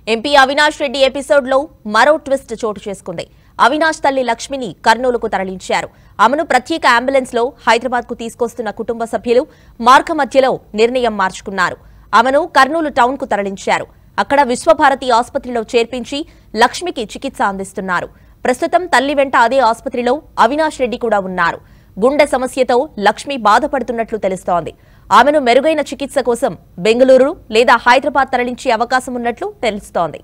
MP Avinash Reddy ఎపిసోడ్లో మరో twist చోటు చేసుకుంది అవినాష్ తల్లి లక్ష్మిని కర్నూలుకు తరలించారు ఆమెను ప్రత్యేక అంబులెన్స్ లో హైదరాబాద్ కు తీసుకొస్తున్న కుటుంబ సభ్యులు మార్గ మధ్యలో నిర్ణయం మార్చుకున్నారు ఆమెను కర్నూలు టౌన్ కు తరలించారు అక్కడ విశ్వభారతి ఆసుపత్రిలో చేర్పించి లక్ష్మికి చికిత్స అందిస్తున్నారు ప్రస్తుతం తల్లి వెంట అదే ఆసుపత్రిలో అవినాష్ రెడ్డి కూడా ఉన్నారు గుండె సమస్యతో లక్ష్మి బాధపడుతున్నట్లు తెలుస్తోంది ఆమెను మెరుగైన చికిత్స కోసం బెంగళూరు లేదా హైదరాబాద్ తరలించే అవకాశం ఉన్నట్లు తెలుస్తోంది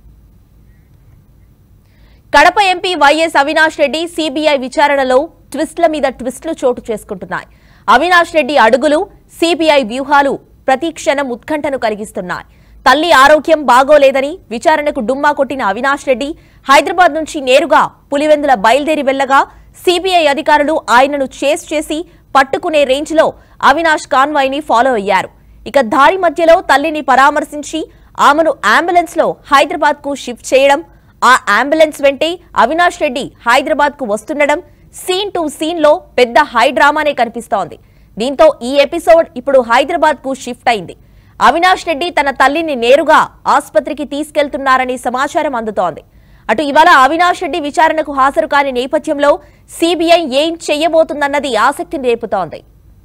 Kadapa MP YS Avinash Reddy CBI విచారణలో ట్విస్ట్ల మీద ట్విస్టులు చోటు చేసుకుంటున్నాయి అవినాష్ రెడ్డి అడుగులు సీబీఐ వ్యూహాలు ప్రతి క్షణం ఉత్కంఠను కలిగిస్తున్నాయి తల్లి ఆరోగ్యం బాగోలేదని విచారణకు డుమ్మా కొట్టిన అవినాష్ రెడ్డి హైదరాబాద్ నుంచి నేరుగా పులివెందుల బయలుదేరి వెళ్లగా సీబీఐ అధికారులు ఆయనను చేస్ చేసి పట్టుకునే రేంజ్లో అవినాష్ కాన్వాయ్ ని ఫాలో అయ్యారు ఇక దారి మధ్యలో తల్లిని పరామర్శించి ఆమెను అంబులెన్స్ లో హైదరాబాద్ కు షిఫ్ట్ చేయడం ఆ అంబులెన్స్ వెంటే అవినాష్ రెడ్డి హైదరాబాద్ కు వస్తుండడం సీన్ టు సీన్ లో పెద్ద హై డ్రామానే కనిపిస్తోంది దీంతో ఈ ఎపిసోడ్ ఇప్పుడు హైదరాబాద్ కు షిఫ్ట్ అయింది అవినాష్ రెడ్డి తన తల్లిని నేరుగా ఆసుపత్రికి తీసుకెళ్తున్నారని సమాచారం అందుతోంది అటు ఇవాళ అవినాష్ రెడ్డి విచారణకు హాజరు కాని నేపథ్యంలో సీబీఐ ఏం చెయ్యబోతుందన్నది ఆసక్తిని రేపుతోంది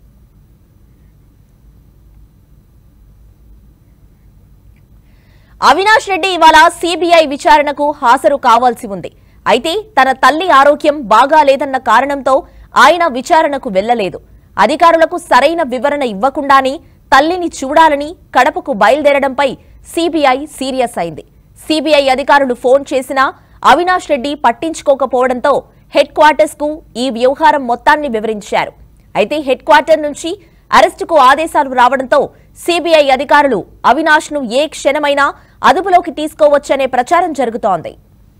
అవినాష్ రెడ్డి ఇవాళ సీబీఐ విచారణకు హాజరు కావాల్సి ఉంది అయితే తన తల్లి ఆరోగ్యం బాగా లేదన్న కారణంతో ఆయన విచారణకు వెళ్లలేదు అధికారులకు సరైన వివరణ ఇవ్వకుండానే తల్లిని చూడాలని కడపకు బయలుదేరడంపై సీబీఐ సీరియస్ అయింది సీబీఐ అధికారులు ఫోన్ చేసినా అవినాష్ రెడ్డి పట్టించుకోకపోవడంతో హెడ్ క్వార్టర్స్ కు ఈ వ్యవహారం మొత్తాన్ని వివరించారు అయితే హెడ్ క్వార్టర్ నుంచి అరెస్టుకు ఆదేశాలు రావడంతో సీబీఐ అధికారులు అవినాష్ ను ఏ క్షణమైనా అదుపులోకి తీసుకోవచ్చనే ప్రచారం జరుగుతోంది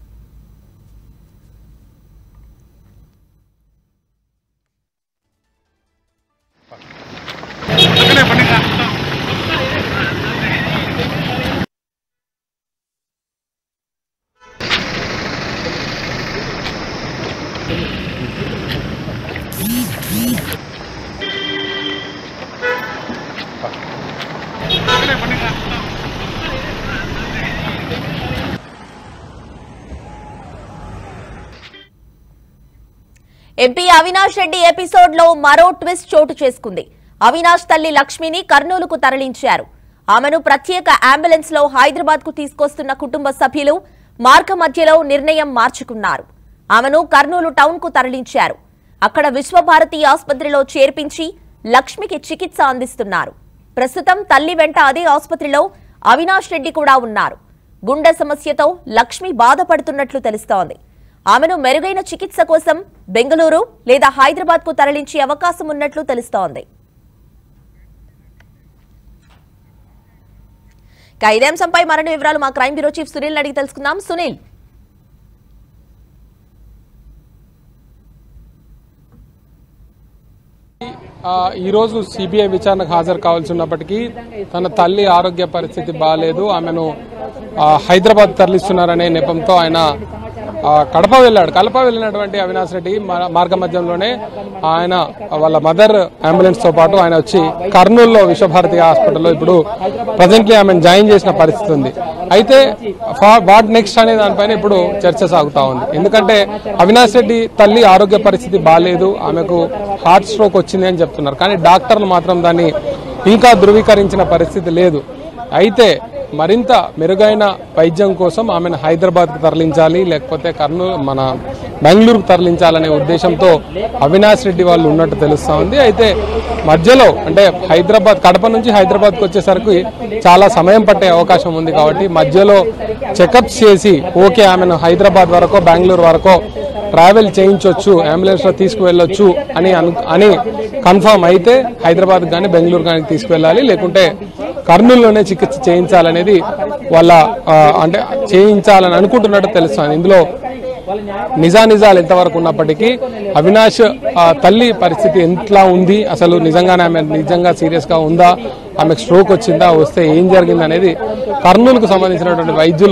ఎంపీ అవినాష్ రెడ్డి ఎపిసోడ్ లో మరో ట్విస్ట్ చోటు చేసుకుంది అవినాష్ తల్లి లక్ష్మిని కర్నూలుకు తరలించారు ఆమెను ప్రత్యేక అంబులెన్స్ లో హైదరాబాద్ కు తీసుకొస్తున్న కుటుంబ సభ్యులు మార్గ మధ్యలో నిర్ణయం మార్చుకున్నారు ఆమెను కర్నూలు టౌన్ కు తరలించారు అక్కడ విశ్వభారతి ఆసుపత్రిలో చేర్పించి లక్ష్మికి చికిత్స అందిస్తున్నారు ప్రస్తుతం తల్లి వెంట అదే ఆసుపత్రిలో అవినాష్ రెడ్డి కూడా ఉన్నారు గుండె సమస్యతో లక్ష్మి బాధపడుతున్నట్లు తెలుస్తోంది ఆమెను మెరుగైన చికిత్స కోసం బెంగళూరు లేదా హైదరాబాద్ కు తరలించే అవకాశం ఉన్నట్లు తెలుస్తోంది ఇక ఇదే అంశంపై మరిన్ని వివరాలు మా క్రైమ్ బ్యూరో చీఫ్ సునీల్ అడిగి తెలుసుకుందాం సునీల్ ఆ, ఈరోజు సిబిఐ విచారణకు హాజరు కావాల్సి ఉన్నప్పటికీ తన తల్లి ఆరోగ్య పరిస్థితి బాగాలేదు ఆమెను ఆ, హైదరాబాద్ తరలిస్తున్నారనే నెపంతో ఆయన ఆ, కడప వెళ్ళాడు కడప వెళ్ళినటువంటి అవినాష్ రెడ్డి మా- మార్గ మధ్యంలోనే ఆయన వాళ్ళ మదర్ అంబులెన్స్ తో పాటు ఆయన వచ్చి కర్నూలులో విశ్వభారతి హాస్పిటల్లో ఇప్పుడు ప్రజెంట్లీ ఆమెను జాయిన్ చేసిన పరిస్థితి ఉంది అయితే ఫా- వాట్ నెక్స్ట్ అనే దానిపైన ఇప్పుడు చర్చ సాగుతా ఉంది ఎందుకంటే అవినాష్ రెడ్డి తల్లి ఆరోగ్య పరిస్థితి బాగాలేదు ఆమెకు హార్ట్ స్ట్రోక్ వచ్చింది అని చెప్తున్నారు కానీ డాక్టర్లు మాత్రం దాన్ని ఇంకా ధృవీకరించిన పరిస్థితి లేదు అయితే మరింత మెరుగైన వైద్యం కోసం ఆమెను హైదరాబాద్కు తరలించాలి లేకపోతే కర్నూలు మన బెంగళూరుకు తరలించాలనే ఉద్దేశంతో అవినాష్ రెడ్డి వాళ్ళు ఉన్నట్టు తెలుస్తా ఉంది అయితే మధ్యలో అంటే హైదరాబాద్ కడప నుంచి హైదరాబాద్కి వచ్చేసరికి చాలా సమయం పట్టే అవకాశం ఉంది కాబట్టి మధ్యలో చెకప్స్ చేసి ఓకే ఆమెను హైదరాబాద్ వరకో బెంగళూరు వరకో ట్రావెల్ చేయించవచ్చు అంబులెన్స్ లో తీసుకువెళ్ళొచ్చు అని అను- అని కన్ఫర్మ్ అయితే హైదరాబాద్ కానీ బెంగళూరు కానీ తీసుకువెళ్ళాలి లేకుంటే కర్నూలులోనే చికిత్స చేయించాలనేది వాళ్ళ ఆ, అంటే చేయించాలని అనుకుంటున్నట్టు తెలుస్తుంది ఇందులో నిజానిజాలు ఎంతవరకు ఉన్నప్పటికీ అవినాష్ ఆ, తల్లి పరిస్థితి ఎట్లా ఉంది అసలు నిజంగానే ఆమె నిజంగా సీరియస్ గా ఉందా ఆమెకు స్ట్రోక్ వచ్చిందా వస్తే ఏం జరిగింది అనేది కర్నూలుకు సంబంధించినటువంటి వైద్యులు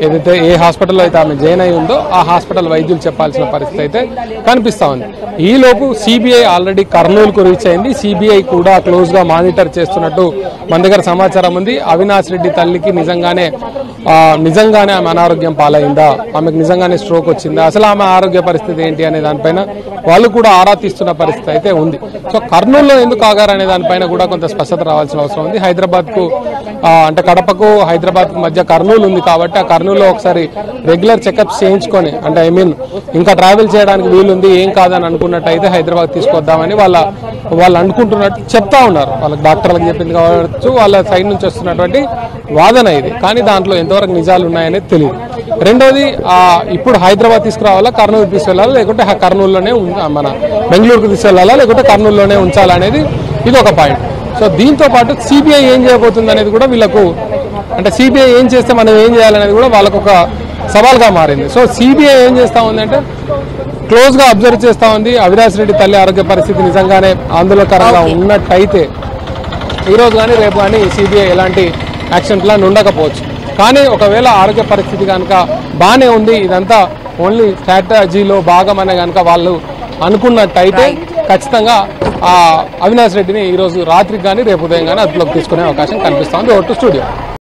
ఏదైతే ఏ హాస్పిటల్లో అయితే ఆమె జాయిన్ అయి ఉందో ఆ హాస్పిటల్ వైద్యులు చెప్పాల్సిన పరిస్థితి అయితే కనిపిస్తా ఉంది ఈలోపు సిబిఐ ఆల్రెడీ కర్నూలుకు రీచ్ అయింది సిబిఐ కూడా క్లోజ్ గా మానిటర్ చేస్తున్నట్టు మన దగ్గర సమాచారం ఉంది అవినాష్ రెడ్డి తల్లికి నిజంగానే ఆ, నిజంగానే ఆమె అనారోగ్యం పాలైందా ఆమెకు నిజంగానే స్ట్రోక్ వచ్చిందా అసలు ఆమె ఆరోగ్య పరిస్థితి ఏంటి అనే దానిపైన వాళ్ళు కూడా ఆరా తీస్తున్న పరిస్థితి అయితే ఉంది సో కర్నూలులో ఎందుకు ఆగారు అనే దానిపైన కూడా కొంత స్పష్టత రావాల్సిన అవసరం ఉంది హైదరాబాద్ కు అంటే కడపకు హైదరాబాద్ కు మధ్య కర్నూలు ఉంది కాబట్టి ఆ కర్నూలులో ఒకసారి రెగ్యులర్ చెకప్స్ చేయించుకొని అంటే ఐ మీన్ ఇంకా ట్రావెల్ చేయడానికి వీలుంది ఏం కాదని అనుకున్నట్టయితే హైదరాబాద్ తీసుకొద్దామని వాళ్ళ వాళ్ళు అనుకుంటున్నట్టు చెప్తా ఉన్నారు వాళ్ళకి డాక్టర్లకు చెప్పింది కావచ్చు వాళ్ళ సైడ్ నుంచి వస్తున్నటువంటి వాదన ఇది కానీ దాంట్లో ఎంతవరకు నిజాలు ఉన్నాయనేది తెలియదు రెండోది ఆ, ఇప్పుడు హైదరాబాద్ తీసుకురావాలా కర్నూలు తీసుకెళ్లాలా లేకుంటే హ- కర్నూలులోనే ఉం- మన బెంగళూరుకు తీసుకెళ్లాలా లేకుంటే కర్నూలులోనే ఉంచాలా అనేది ఇది ఒక పాయింట్ సో దీంతో పాటు సిబిఐ ఏం చేయబోతుంది అనేది కూడా వీళ్ళకు అంటే సిబిఐ ఏం చేస్తే మనం ఏం చేయాలనేది కూడా వాళ్ళకు ఒక సవాల్గా మారింది సో సిబిఐ ఏం చేస్తా ఉందంటే క్లోజ్ గా అబ్జర్వ్ చేస్తా ఉంది అవినాష్ రెడ్డి తల్లి ఆరోగ్య పరిస్థితి నిజంగానే ఆందోళనకరంగా ఉన్నట్టయితే ఈ రోజు కానీ రేపు కానీ సిబిఐ ఎలాంటి యాక్షన్ ప్లాన్ ఉండకపోవచ్చు కానీ ఒకవేళ ఆరోగ్య పరిస్థితి కనుక బాగానే ఉంది ఇదంతా ఓన్లీ స్ట్రాటజీలో భాగమనే కనుక వాళ్ళు అనుకున్నట్టయితే ఖచ్చితంగా ఆ అవినాష్ రెడ్డిని ఈ రోజు రాత్రికి కానీ రేపు ఉదయం కానీ అదుపులోకి తీసుకునే అవకాశం కనిపిస్తోంది ఓటు స్టూడియో